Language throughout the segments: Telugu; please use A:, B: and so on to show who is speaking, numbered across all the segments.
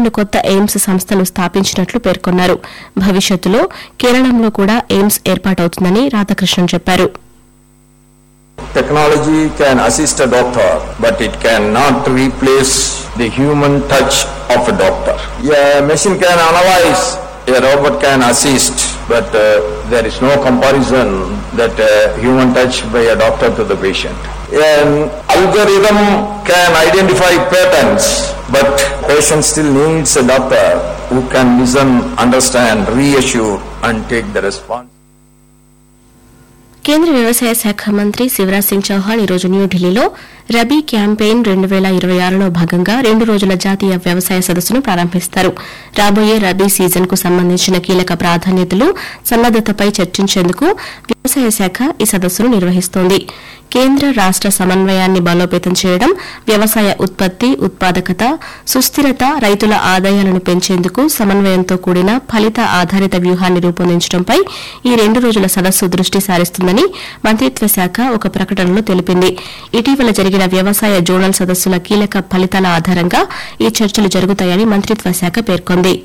A: పన్నెండు కొత్త ఎయిమ్స్ సంస్థలు స్థాపించినట్లు పేర్కొన్నారు భవిష్యత్తులో కేరళంలో కూడా ఎయిమ్స్ ఏర్పాటవుతుందని రాధాకృష్ణన్ చెప్పారు
B: Technology can assist a doctor, but it cannot replace the human touch of a doctor. A machine can analyze, a robot can assist, but uh, there is no comparison that uh, human touch by a doctor to the patient. An algorithm can identify patterns, but patient still needs a doctor who can listen, understand, reassure, and take the response.
A: కేంద్ర వ్యవసాయ శాఖ మంత్రి శివరాజ్ సింగ్ చౌహాన్ ఈరోజు న్యూఢిల్లీలో రబీ క్యాంపెయిన్ రెండు వేల ఇరవై ఆరులో భాగంగా రెండు రోజుల జాతీయ వ్యవసాయ సదస్సును ప్రారంభిస్తారు రాబోయే రబీ సీజన్ కు సంబంధించిన కీలక ప్రాధాన్యతలు సన్నద్దతపై చర్చించేందుకు వ్యవసాయ శాఖ ఈ సదస్సును నిర్వహిస్తోంది కేంద్ర రాష్ట సమన్వయాన్ని బలోపేతం చేయడం వ్యవసాయ ఉత్పత్తి ఉత్పాదకత సుస్థిరత రైతుల ఆదాయాలను పెంచేందుకు సమన్వయంతో కూడిన ఫలిత ఆధారిత వ్యూహాన్ని రూపొందించడంపై ఈ రెండు రోజుల సదస్సు దృష్టి సారిస్తుందని మంత్రిత్వ శాఖ ఒక ప్రకటనలో తెలిపింది ఇటీవల జరిగిన వ్యవసాయ జోనల్ సదస్సుల కీలక ఫలితాల ఆధారంగా ఈ చర్చలు జరుగుతాయని మంత్రిత్వ శాఖ పేర్కొంది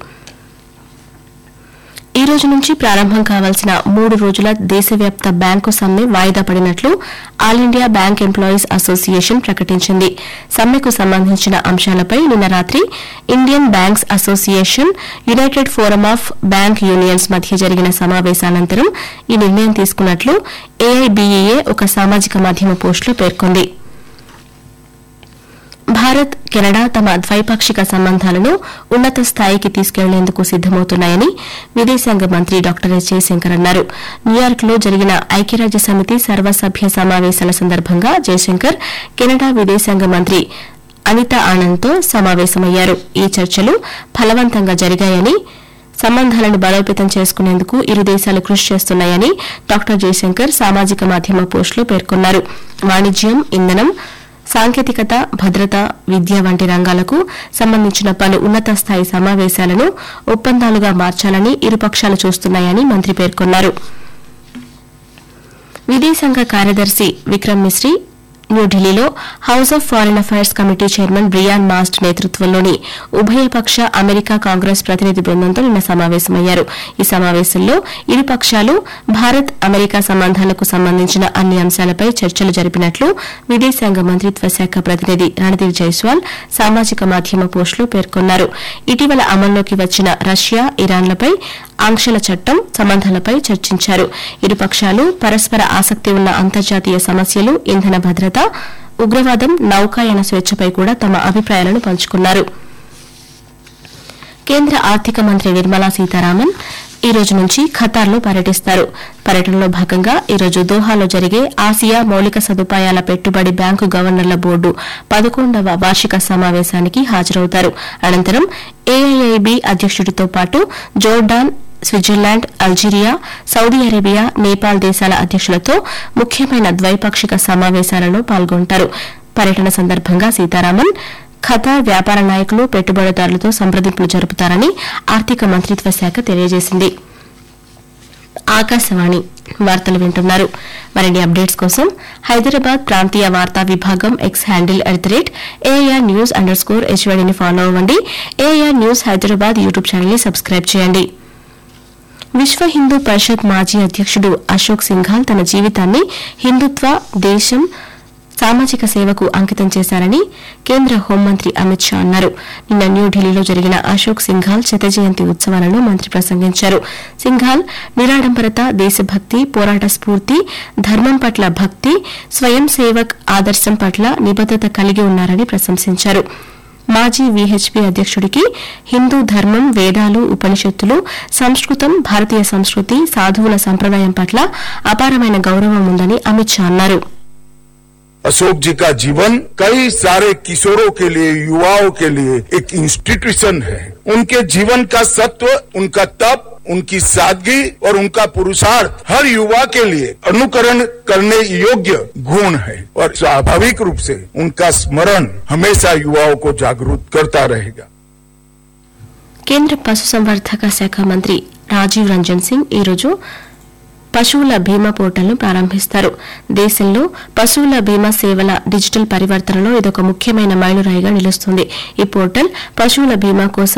A: ఈ రోజు నుంచి ప్రారంభం కావాల్సిన మూడు రోజుల దేశవ్యాప్త బ్యాంకు సమ్మె వాయిదా పడినట్లు All India Bank Employees Association ప్రకటించింది సమ్మెకు సంబంధించిన అంశాలపై నిన్న రాత్రి Indian Banks Association United Forum of Bank Unions మధ్య జరిగిన సమావేశానంతరం ఈ నిర్ణయం తీసుకున్నట్లు ఏఐబీఈఏ ఒక సామాజిక మాధ్యమ పోస్టులో పేర్కొంది భారత్ కెనడా తమ ద్వైపాక్షిక సంబంధాలను ఉన్నత స్థాయికి తీసుకెళ్లేందుకు సిద్దమవుతున్నాయని విదేశాంగ మంత్రి డాక్టర్ ఎస్ జయశంకర్ అన్నారు న్యూయార్క్ లో జరిగిన ఐక్యరాజ్య సమితి సర్వసభ్య సమావేశాల సందర్భంగా జయశంకర్ కెనడా విదేశాంగ మంత్రి అనిత ఆనంద్తో సమావేశమయ్యారు ఈ చర్చలు ఫలవంతంగా జరిగాయని సంబంధాలను బలోపేతం చేసుకునేందుకు ఇరు దేశాలు కృషి చేస్తున్నాయని డాక్టర్ జయశంకర్ సామాజిక మాధ్యమ పోస్టులో పేర్కొన్నారు వాణిజ్యం ఇంధనం సాంకేతికత భద్రత విద్య వంటి రంగాలకు సంబంధించిన పలు ఉన్నత స్థాయి సమావేశాలను ఒప్పందాలుగా మార్చాలని ఇరుపక్షాలు చూస్తున్నాయని మంత్రి పేర్కొన్నారు విదేశాంగ కార్యదర్శి విక్రమ్ మిశ్రీ న్యూఢిల్లీలో House of Foreign Affairs Committee chairman Brian Mast నేతృత్వంలోని ఉభయపక్ష అమెరికా కాంగ్రెస్ ప్రతినిధి బృందంతో నిన్న సమావేశమయ్యారు ఈ సమావేశంలో ఇరు పక్షాలు భారత్ అమెరికా సంబంధాలకు సంబంధించిన అన్ని అంశాలపై చర్చలు జరిపినట్లు విదేశాంగ మంత్రిత్వ శాఖ ప్రతినిధి రణదీప్ జైస్వాల్ సామాజిక మాధ్యమ పోస్టులో పేర్కొన్నారు ఇటీవల అమల్లోకి వచ్చిన రష్యా ఇరాన్లపై ఆంక్షల చట్టం సంబంధాలపై చర్చించారు ఇరు పక్షాలు పరస్పర ఆసక్తి ఉన్న అంతర్జాతీయ సమస్యలు ఇంధన భద్రత ఉగ్రవాదం నౌకాయన స్వేచ్ఛపై కూడా తమ అభిప్రాయాలను పంచుకున్నారు కేంద్ర ఆర్థిక మంత్రి నిర్మలా సీతారామన్ ఈ రోజు నుంచి ఖతార్లో పర్యటిస్తారు పర్యటనలో భాగంగా ఈ రోజు దోహాలో జరిగే ఆసియా మౌలిక సదుపాయాల పెట్టుబడి బ్యాంకు గవర్నర్ల బోర్డు పదకొండవ వార్షిక సమావేశానికి హాజరవుతారు అనంతరం ఏఐఐబి అధ్యక్షుడితో పాటు Jordan Switzerland Algeria Saudi Arabia Nepal దేశాల అధ్యక్షులతో ముఖ్యమైన ద్వైపాక్షిక సమావేశాలలో పాల్గొంటారు పర్యటన సందర్భంగా సీతారామన్ ఖతార్ వ్యాపార నాయకులు పెట్టుబడిదారులతో సంప్రదింపులు జరుపుతారని ఆర్థిక మంత్రిత్వ శాఖ తెలియజేసింది ఆకాశవాణి వార్తలు వింటున్నారు మరిన్ని అప్డేట్స్ కోసం హైదరాబాద్ ప్రాంతీయ వార్తా విభాగం X handle at the rate A R news under score హెచ్వైడీని ఫాలో అవ్వండి A R news Hyderabad YouTube channel ని సబ్స్క్రైబ్ చేయండి విశ్వ హిందూ పరిషత్ మాజీ అధ్యక్షుడు అశోక్ సింఘాల్ తన జీవితాన్ని హిందుత్వ దేశం సామాజిక సేవకు అంకితం చేశారని కేంద్ర హోంమంత్రి అమిత్ షా అన్నారు నిన్న న్యూఢిల్లీలో జరిగిన అశోక్ సింఘాల్ శత జయంతి ఉత్సవాలలో మంత్రి ప్రసంగించారు సింఘాల్ నిరాడంబరత దేశభక్తి పోరాట స్ఫూర్తి ధర్మం పట్ల భక్తి స్వయం సేవక్ ఆదర్శం పట్ల నిబద్దత కలిగి ఉన్నారని ప్రశంసించారు మాజీ వీహెచ్పీ అధ్యక్షుడికి హిందూ ధర్మం వేదాలు ఉపనిషత్తులు సంస్కృతం భారతీయ సంస్కృతి సాధువుల సంప్రదాయం పట్ల అపారమైన గౌరవం ఉందని అమిత్ షా అన్నారు
C: अशोक जी का जीवन कई सारे किशोरों के लिए युवाओं के लिए एक इंस्टीट्यूशन है उनके जीवन का सत्व उनका तप उनकी सादगी और उनका पुरुषार्थ हर युवा के लिए अनुकरण करने योग्य गुण है और स्वाभाविक रूप से उनका स्मरण हमेशा युवाओं को जागरूक करता रहेगा
A: కేంద్ర పశుసంవర్ధక శాఖ మంత్రి రాజీవ్ రంజన్ సింగ్ ఈరోజు పశువుల బీమా పోర్టల్ను ప్రారంభిస్తారు దేశంలో పశువుల బీమా సేవల డిజిటల్ పరివర్తనలో ఇదొక ముఖ్యమైన మైలురాయిగా నిలుస్తుంది ఈ పోర్టల్ పశువుల బీమా కోసం